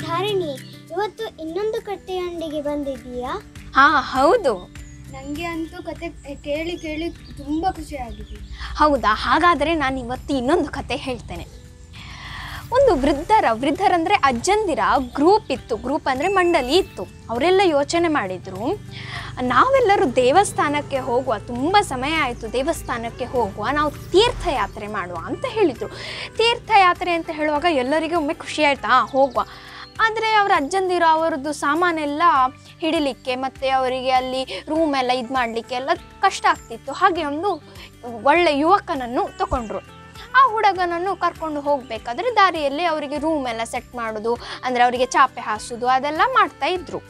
ಧಾರಿಣಿ ಇವತ್ತು ಇನ್ನೊಂದು ಕಟ್ಟೆಯೊಂದಿಗೆ ಬಂದಿದ್ದೀಯಾ ಹಾ ಹೌದು ನನಗೆ ಅಂತೂ ಕತೆ ಕೇಳಿ ಕೇಳಿ ತುಂಬ ಖುಷಿಯಾಗಿದೆ ಹೌದಾ ಹಾಗಾದರೆ ನಾನು ಇವತ್ತು ಇನ್ನೊಂದು ಕತೆ ಹೇಳ್ತೇನೆ ಒಂದು ವೃದ್ಧರ ವೃದ್ಧರಂದರೆ ಅಜ್ಜಂದಿರ ಗ್ರೂಪ್ ಇತ್ತು ಗ್ರೂಪ್ ಅಂದರೆ ಮಂಡಳಿ ಇತ್ತು ಅವರೆಲ್ಲ ಯೋಚನೆ ಮಾಡಿದರು ನಾವೆಲ್ಲರೂ ದೇವಸ್ಥಾನಕ್ಕೆ ಹೋಗುವ ತುಂಬ ಸಮಯ ಆಯಿತು ದೇವಸ್ಥಾನಕ್ಕೆ ಹೋಗುವ ನಾವು ತೀರ್ಥಯಾತ್ರೆ ಮಾಡುವ ಅಂತ ಹೇಳಿದರು ತೀರ್ಥಯಾತ್ರೆ ಅಂತ ಹೇಳುವಾಗ ಎಲ್ಲರಿಗೂ ಒಮ್ಮೆ ಖುಷಿ ಆಯ್ತಾ ಹೋಗುವ ಆದರೆ ಅವ್ರ ಅಜ್ಜಂದಿರು ಅವರದ್ದು ಸಾಮಾನೆಲ್ಲ ಹಿಡಿಲಿಕ್ಕೆ ಮತ್ತು ಅವರಿಗೆ ಅಲ್ಲಿ ರೂಮ್ ಎಲ್ಲ ಇದು ಮಾಡಲಿಕ್ಕೆ ಎಲ್ಲ ಕಷ್ಟ ಆಗ್ತಿತ್ತು ಹಾಗೆ ಒಂದು ಒಳ್ಳೆ ಯುವಕನನ್ನು ತಗೊಂಡ್ರು ಆ ಹುಡುಗನನ್ನು ಕರ್ಕೊಂಡು ಹೋಗಬೇಕಾದ್ರೆ ದಾರಿಯಲ್ಲಿ ಅವರಿಗೆ ರೂಮ್ ಎಲ್ಲ ಸೆಟ್ ಮಾಡೋದು ಅಂದರೆ ಅವರಿಗೆ ಚಾಪೆ ಹಾಸೋದು ಅದೆಲ್ಲ ಮಾಡ್ತಾ ಇದ್ರು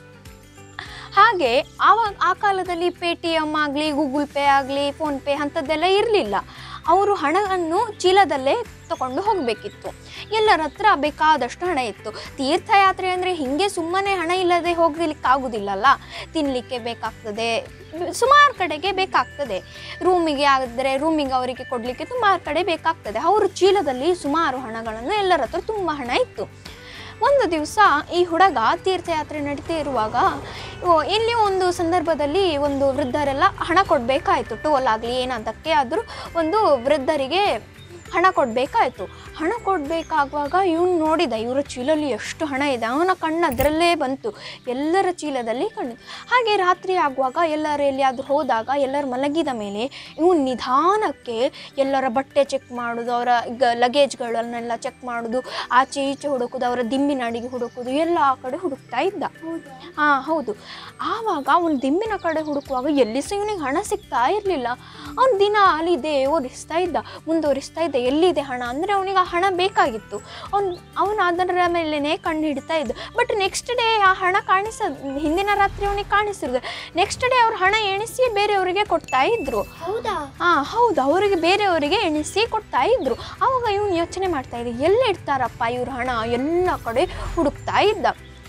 ಹಾಗೆ ಆವಾಗ ಆ ಕಾಲದಲ್ಲಿ ಪೇ ಟಿ ಎಮ್ ಆಗಲಿ ಗೂಗಲ್ ಪೇ ಆಗಲಿ ಫೋನ್ಪೇ ಅಂಥದ್ದೆಲ್ಲ ಇರಲಿಲ್ಲ ಅವರು ಹಣವನ್ನು ಚೀಲದಲ್ಲೇ ತಗೊಂಡು ಹೋಗಬೇಕಿತ್ತು ಎಲ್ಲರ ಹತ್ರ ಬೇಕಾದಷ್ಟು ಹಣ ಇತ್ತು ತೀರ್ಥಯಾತ್ರೆ ಅಂದರೆ ಹೀಗೆ ಸುಮ್ಮನೆ ಹಣ ಇಲ್ಲದೆ ಹೋಗ್ಲಿಕ್ಕೆ ಆಗೋದಿಲ್ಲಲ್ಲ ತಿನ್ನಲಿಕ್ಕೆ ಬೇಕಾಗ್ತದೆ ಸುಮಾರು ಕಡೆಗೆ ಬೇಕಾಗ್ತದೆ ರೂಮಿಗೆ ಆದರೆ ರೂಮಿಗೆ ಅವರಿಗೆ ಕೊಡಲಿಕ್ಕೆ ಸುಮಾರು ಕಡೆ ಬೇಕಾಗ್ತದೆ ಅವರು ಚೀಲದಲ್ಲಿ ಸುಮಾರು ಹಣಗಳನ್ನು ಎಲ್ಲರ ಹತ್ರ ತುಂಬ ಹಣ ಇತ್ತು ಒಂದು ದಿವಸ ಈ ಹುಡುಗ ತೀರ್ಥಯಾತ್ರೆ ನಡೀತಾ ಇರುವಾಗ ಓ, ಇಲ್ಲಿ ಒಂದು ಸಂದರ್ಭದಲ್ಲಿ ಒಂದು ವೃದ್ಧರೆಲ್ಲ ಹಣ ಕೊಡಬೇಕಾಯಿತು ಟೋಲ್ ಆಗಲಿ ಏನದಕ್ಕೆ ಆದರೂ ಒಂದು ವೃದ್ಧರಿಗೆ ಹಣ ಕೊಡಬೇಕಾಯಿತು ಹಣ ಕೊಡಬೇಕಾಗುವಾಗ ಇವನು ನೋಡಿದ ಇವರ ಚೀಲಲ್ಲಿ ಎಷ್ಟು ಹಣ ಇದೆ ಅವನ ಕಣ್ಣು ಅದರಲ್ಲೇ ಬಂತು ಎಲ್ಲರ ಚೀಲದಲ್ಲಿ ಕಣ್ಣು ಹಾಗೆ ರಾತ್ರಿ ಆಗುವಾಗ ಎಲ್ಲರೂ ಎಲ್ಲಿಯಾದರೂ ಹೋದಾಗ ಎಲ್ಲರೂ ಮಲಗಿದ ಮೇಲೆ ಇವನು ನಿಧಾನಕ್ಕೆ ಎಲ್ಲರ ಬಟ್ಟೆ ಚೆಕ್ ಮಾಡೋದು ಅವರ ಗ ಲಗೇಜ್ಗಳನ್ನೆಲ್ಲ ಚೆಕ್ ಮಾಡೋದು ಆಚೆ ಈಚೆ ಹುಡುಕೋದು ಅವರ ದಿಂಬಿನ ಅಡಿಗೆ ಹುಡುಕೋದು ಎಲ್ಲ ಆ ಕಡೆ ಹುಡುಕ್ತಾ ಇದ್ದ ಹಾಂ ಹೌದು ಆವಾಗ ಅವನು ದಿಂಬಿನ ಕಡೆ ಹುಡುಕುವಾಗ ಎಲ್ಲಿ ಸಹ ಇವನಿಗೆ ಹಣ ಸಿಗ್ತಾ ಇರಲಿಲ್ಲ ಅವನು ದಿನ ಅಲ್ಲಿದೆ ಓದಿಸ್ತಾ ಇದ್ದ ಮುಂದುವರಿಸ್ತಾ ಇದ್ದ ಎಲ್ಲಿದೆ ಹಣ ಅಂದರೆ ಅವನಿಗೆ ಆ ಹಣ ಬೇಕಾಗಿತ್ತು ಅವನು ಅವನು ಅದರ ಮೇಲೇ ಕಣ್ಣು ಹಿಡಿತಾ ಇದ್ದ ಬಟ್ ನೆಕ್ಸ್ಟ್ ಡೇ ಆ ಹಣ ಕಾಣಿಸ ಹಿಂದಿನ ರಾತ್ರಿ ಅವನಿಗೆ ಕಾಣಿಸಿರೋದು ನೆಕ್ಸ್ಟ್ ಡೇ ಅವ್ರು ಹಣ ಎಣಿಸಿ ಬೇರೆಯವರಿಗೆ ಕೊಡ್ತಾ ಇದ್ರು ಹೌದಾ ಹಾಂ ಹೌದು ಅವರಿಗೆ ಬೇರೆಯವರಿಗೆ ಎಣಿಸಿ ಕೊಡ್ತಾ ಇದ್ರು ಆವಾಗ ಇವನು ಯೋಚನೆ ಮಾಡ್ತಾ ಇದ್ದ ಎಲ್ಲಿ ಇಡ್ತಾರಪ್ಪ ಇವ್ರ ಹಣ ಎಲ್ಲ ಕಡೆ ಹುಡುಕ್ತಾ ಇದ್ದ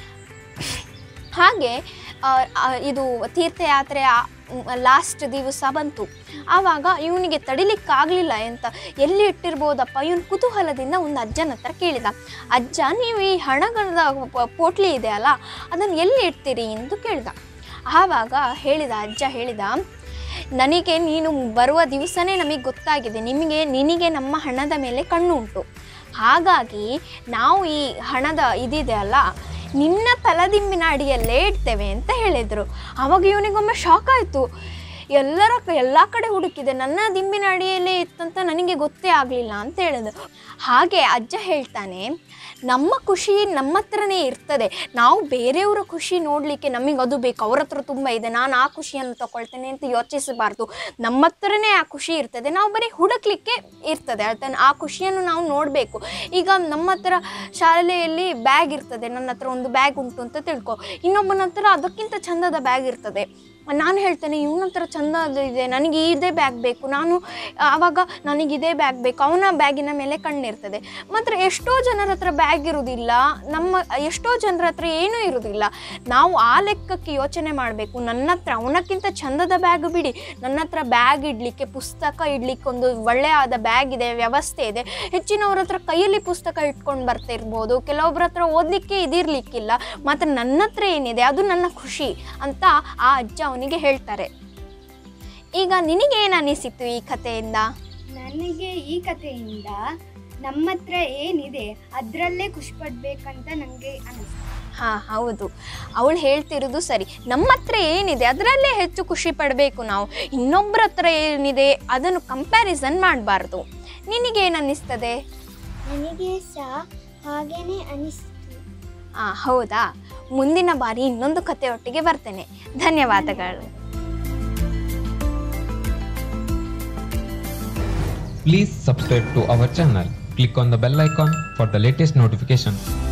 ಹಾಗೆ ಆ, ಆ, ಇದು ತೀರ್ಥಯಾತ್ರೆ ಲಾಸ್ಟ್ ದಿವಸ ಬಂತು ಆವಾಗ ಇವನಿಗೆ ತಡಿಲಿಕ್ಕಾಗಲಿಲ್ಲ ಅಂತ ಎಲ್ಲಿ ಇಟ್ಟಿರ್ಬೋದಪ್ಪ ಇವನು ಕುತೂಹಲದಿಂದ ಒಂದು ಅಜ್ಜನ ಹತ್ರ ಕೇಳಿದ ಅಜ್ಜ ನೀವು ಈ ಹಣಗಳ ಪ- ಪೋಟ್ಲಿ ಇದೆ ಅಲ್ಲ ಅದನ್ನು ಎಲ್ಲಿ ಇಡ್ತೀರಿ ಎಂದು ಕೇಳಿದ ಆವಾಗ ಹೇಳಿದ ಅಜ್ಜ ಹೇಳಿದ ನನಗೆ ನೀನು ಬರುವ ದಿವಸನೇ ನಮಗೆ ಗೊತ್ತಾಗಿದೆ ನಿಮಗೆ ನಿನಗೆ ನಮ್ಮ ಹಣದ ಮೇಲೆ ಕಣ್ಣು ಉಂಟು ಹಾಗಾಗಿ ನಾವು ಈ ಹಣದ ಇದಿದೆ ಅಲ್ಲ ನಿನ್ನ ತಲದಿಂಬಿನ ಅಡಿಯಲ್ಲೇ ಇಡ್ತೇವೆ ಅಂತ ಹೇಳಿದರು ಆವಾಗ ಇವನಿಗೊಮ್ಮೆ ಶಾಕ್ ಆಯಿತು ಎಲ್ಲರ ಎಲ್ಲ ಕಡೆ ಹುಡುಕಿದೆ ನನ್ನ ದಿಂಬಿನ ಅಡಿಯಲ್ಲೇ ಇತ್ತಂತ ನನಗೆ ಗೊತ್ತೇ ಆಗಲಿಲ್ಲ ಅಂತ ಹೇಳಿದ್ರು ಹಾಗೆ ಅಜ್ಜ ಹೇಳ್ತಾನೆ ನಮ್ಮ ಖುಷಿ ನಮ್ಮ ಹತ್ರನೇ ಇರ್ತದೆ ನಾವು ಬೇರೆಯವರ ಖುಷಿ ನೋಡಲಿಕ್ಕೆ ನಮಗೆ ಅದು ಬೇಕು ಅವ್ರ ಹತ್ರ ತುಂಬ ಇದೆ ನಾನು ಆ ಖುಷಿಯನ್ನು ತಗೊಳ್ತೇನೆ ಅಂತ ಯೋಚಿಸಬಾರ್ದು ನಮ್ಮ ಹತ್ರನೇ ಆ ಖುಷಿ ಇರ್ತದೆ ನಾವು ಬರೀ ಹುಡುಕ್ಲಿಕ್ಕೆ ಇರ್ತದೆ ಅದನ್ನು ಆ ಖುಷಿಯನ್ನು ನಾವು ನೋಡಬೇಕು ಈಗ ನಮ್ಮ ಹತ್ರ ಶಾಲೆಯಲ್ಲಿ ಬ್ಯಾಗ್ ಇರ್ತದೆ ನನ್ನ ಹತ್ರ ಒಂದು ಬ್ಯಾಗ್ ಉಂಟು ಅಂತ ತಿಳ್ಕೊ ಇನ್ನೊಬ್ಬನ ಹತ್ರ ಅದಕ್ಕಿಂತ ಚಂದದ ಬ್ಯಾಗ್ ಇರ್ತದೆ ನಾನು ಹೇಳ್ತೇನೆ ಇವನ ಹತ್ರ ಚಂದ ಅದು ಇದೆ ನನಗೆ ಇದೇ ಬ್ಯಾಗ್ ಬೇಕು ನಾನು ಆವಾಗ ನನಗೆ ಇದೇ ಬ್ಯಾಗ್ ಬೇಕು ಅವನ ಬ್ಯಾಗಿನ ಮೇಲೆ ಕಣ್ಣಿರ್ತದೆ ಮಾತ್ರ ಎಷ್ಟೋ ಜನರ ಹತ್ರ ಬ್ಯಾಗ್ ಇರುವುದಿಲ್ಲ ನಮ್ಮ ಎಷ್ಟೋ ಜನರ ಹತ್ರ ಏನೂ ಇರುವುದಿಲ್ಲ ನಾವು ಆ ಲೆಕ್ಕಕ್ಕೆ ಯೋಚನೆ ಮಾಡಬೇಕು ನನ್ನ ಹತ್ರ ಅವನಕ್ಕಿಂತ ಚಂದದ ಬ್ಯಾಗ್ ಬಿಡಿ ನನ್ನ ಹತ್ರ ಬ್ಯಾಗ್ ಇಡಲಿಕ್ಕೆ ಪುಸ್ತಕ ಇಡ್ಲಿಕ್ಕೆ ಒಂದು ಒಳ್ಳೆಯಾದ ಬ್ಯಾಗ್ ಇದೆ ವ್ಯವಸ್ಥೆ ಇದೆ ಹೆಚ್ಚಿನವ್ರ ಹತ್ರ ಕೈಯಲ್ಲಿ ಪುಸ್ತಕ ಇಟ್ಕೊಂಡು ಬರ್ತಾ ಇರ್ಬೋದು ಕೆಲವೊಬ್ಬರ ಹತ್ರ ಓದಲಿಕ್ಕೆ ಇದಿರಲಿಕ್ಕಿಲ್ಲ ಮಾತ್ರ ನನ್ನ ಹತ್ರ ಏನಿದೆ ಅದು ನನ್ನ ಖುಷಿ ಅಂತ ಆ ಅಜ್ಜ ಅವನಿಗೆ ಹೇಳ್ತಾರೆ ಈಗ ನಿನಗೇನು ಅನಿಸಿತು ಈ ಕಥೆಯಿಂದ ನನಗೆ ಈ ಕಥೆಯಿಂದ ನಮ್ಮ ಹತ್ರ ಏನಿದೆ ಅದರಲ್ಲೇ ಖುಷಿ ಪಡ್ಬೇಕಂತ ನನಗೆ ಅನಿಸ್ತು ಹಾಂ ಹೌದು ಅವಳು ಹೇಳ್ತಿರೋದು ಸರಿ ನಮ್ಮ ಹತ್ರ ಏನಿದೆ ಅದರಲ್ಲೇ ಹೆಚ್ಚು ಖುಷಿ ಪಡಬೇಕು ನಾವು ಇನ್ನೊಬ್ಬರ ಹತ್ರ ಏನಿದೆ ಅದನ್ನು ಕಂಪ್ಯಾರಿಸನ್ ಮಾಡಬಾರ್ದು ನಿನಗೇನು ಅನ್ನಿಸ್ತದೆ ನನಗೆ ಸಹ ಹಾಗೇನೆ ಅನಿಸ್ತು ಹಾಂ ಹೌದಾ ಮುಂದಿನ ಬಾರಿ ಇನ್ನೊಂದು ಕಥೆಯೊಟ್ಟಿಗೆ ಬರ್ತೇನೆ ಧನ್ಯವಾದಗಳು Please subscribe to our channel. Click on the bell icon for the latest notification.